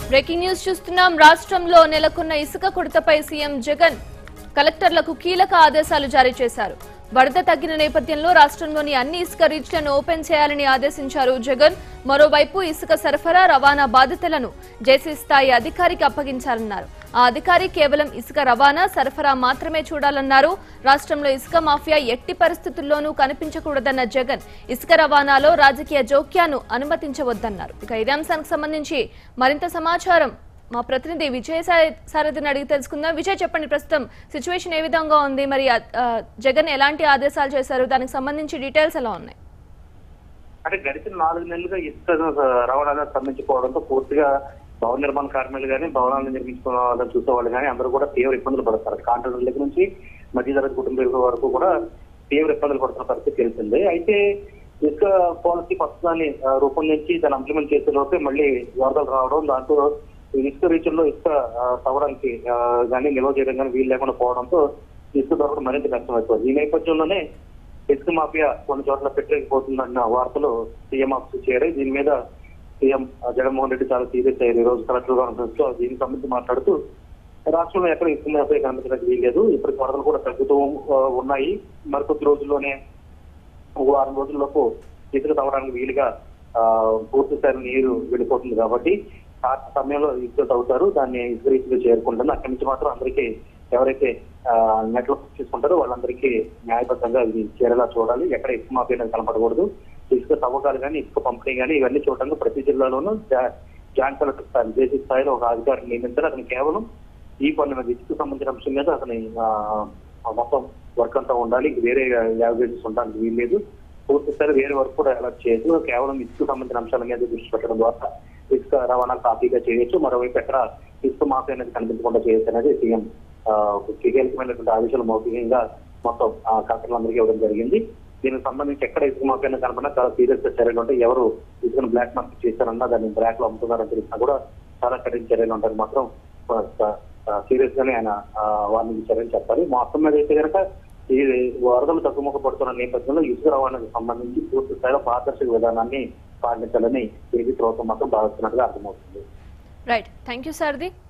breaking news చూస్తున్నాం రాష్ట్రంలో నెలకొన్న ఇసుక కొరతపై సీఎం జగన్ కలెక్టర్లకు కీలక ఆదేశాలు జారీ చేశారు వరద తగ్గిన నేపథ్యంలో రాష్ట్రంలోని అన్ని ఇసుక రీచ్లను ఓపెన్ చేయాలని ఆదేశించారు జగన్ మరోవైపు ఇసుక సరఫరా రవాణా బాధ్యతలను జేసీ స్థాయి అధికారికి అప్పగించాలన్నారు ఆ అధికారి కేవలం ఇసుక రవాణా సరఫరా మాత్రమే చూడాలన్నారు రాష్ట్రంలో ఇసుక మాఫియా ఎట్టి పరిస్థితుల్లోనూ కనిపించకూడదన్న జగన్ ఇసుక రవాణాలో రాజకీయ జోక్యాన్ని అనుమతించవద్దన్నారు ఇక ఇదే అంశానికి సంబంధించి మరింత సమాచారం మా ప్రతినిధి విజయ్ సార- సారథిని అడిగి తెలుసుకుందాం విజయ్ చెప్పండి ప్రస్తుతం సిచ్యువేషన్ ఏ విధంగా ఉంది మరి ఆ, ఆ, జగన్ ఎలాంటి ఆదేశాలు చేశారు దానికి సంబంధించి డీటెయిల్స్ ఎలా ఉన్నాయి అంటే గడిచిన నాలుగు నెలలుగా ఇసుక రవాణా స్తంభించిపోవడంతో పూర్తిగా భవన నిర్మాణ కార్మికులు కానీ భవనాలను నిర్మించుకున్న వాళ్ళని చూసే వాళ్ళు కానీ అందరూ కూడా తీవ్ర ఇబ్బందులు పడతారు కాంట్రాక్టర్ దగ్గర నుంచి మధ్యతరగతి కుటుంబీకుల వరకు కూడా తీవ్ర ఇబ్బందులు పడుతున్న పరిస్థితి తెలిసిందే అయితే ఇసుక పాలసీ కొత్తదాన్ని ఆ, రూపొందించి దాన్ని ఇంప్లిమెంట్ చేసే లోపే మళ్ళీ వరదలు రావడం దాంతో ఇసుక రీచుల్లో ఇసుక ఆ, తవ్వడానికి ఆ, కానీ నిల్వ చేయడం కానీ వీలు లేకుండా పోవడంతో ఇసుక దొరకడం మరింత కష్టమైపోతుంది ఈ నేపథ్యంలోనే ఇసుక మాఫియా కొన్ని చోట్ల పెట్టలేకపోతుందన్న వార్తలు సీఎం ఆఫీస్ చేరాయి దీని మీద సీఎం జగన్మోహన్ రెడ్డి చాలా సీరియస్ అయ్యారు ఈ రోజు కలెక్టర్ కాన్ఫరెన్స్ లో దీనికి సంబంధించి మాట్లాడుతూ రాష్ట్రంలో ఎక్కడ ఇసుక మాఫియా కనిపించడానికి వీల్లేదు ఇప్పటికి వరదలు కూడా తగ్గుతూ ఆ, ఉన్నాయి మరికొద్ది రోజుల్లోనే ఒక వారం రోజుల్లోపు ఇసుక తవ్వడానికి వీలుగా ఆ, పూర్తి స్థాయి నీరు వెళ్ళిపోతుంది కాబట్టి ఆ సమయంలో ఇసుక తవ్వుతారు దాన్ని ఇసుక రీతిలో చేరుకుంటుంది అక్కడి నుంచి మాత్రం అందరికీ ఎవరైతే నెట్లో తీసుకుంటారో వాళ్ళందరికీ న్యాయబద్ధంగా ఇది చేరేలా చూడాలి ఎక్కడ ఇసుక మాఫియా అనేది కనపడకూడదు ఇసుక తవ్వకాలు కానీ ఇసుక పంపిణీ కానీ ఇవన్నీ చూడడానికి ప్రతి జిల్లాలోనూ జా- జాయింట్ కలెక్టర్ స్థాయి జేసీ స్థాయిలో ఒక అధికారిని నియమించారు అతను కేవలం ఈ పనుల మీద ఇసుక సంబంధించిన అంశం మీద అతని ఆ, ఆ మొత్తం వర్క్ అంతా ఉండాలి ఇంక వేరే యావరేజెస్ ఉండడానికి వీల్లేదు పూర్తి స్థాయి వేరే వర్క్ కూడా అలర్ట్ చేయొచ్చు కేవలం ఇసుక సంబంధించిన అంశాల మీద దృష్టి పెట్టడం ద్వారా ఇసుక రవాణా కాపీగా చేయొచ్చు మరోవైపు ఎక్కడ ఇసుక మాఫీ అనేది కనిపించకుండా చేయొచ్చు అనేది సీఎం ఆ, ఒక కీలకమైనటువంటి ఆదేశాలు మౌఖికంగా మొత్తం ఆ, కలెక్టర్లందరికీ ఇవ్వడం జరిగింది దీనికి సంబంధించి ఎక్కడ ఇసుక మాఫీ అనేది కనపడినా చాలా సీరియస్ గా చర్యలు ఉంటాయి ఎవరు ఇసుకను బ్లాక్ మార్కెట్ చేశారన్నా దాన్ని బ్లాక్ లో అమ్ముతున్నారని తెలిసినా కూడా చాలా కఠిన చర్యలు ఉంటాయి మాత్రం సీరియస్ గానే ఆయన ఆ, వార్నింగ్ చర్యలు చెప్పాలి మొత్తం మీద అయితే కనుక ఈ వరదలు తగ్గుముఖ పడుతున్న నేపథ్యంలో ఇసుక రవాణాకు సంబంధించి పూర్తి స్థాయిలో పారదర్శక విధానాన్ని పాటించాలని ఏపీ ప్రభుత్వం మాత్రం భావిస్తున్నట్టుగా అర్థమవుతుంది రైట్ థ్యాంక్ యూ సారథి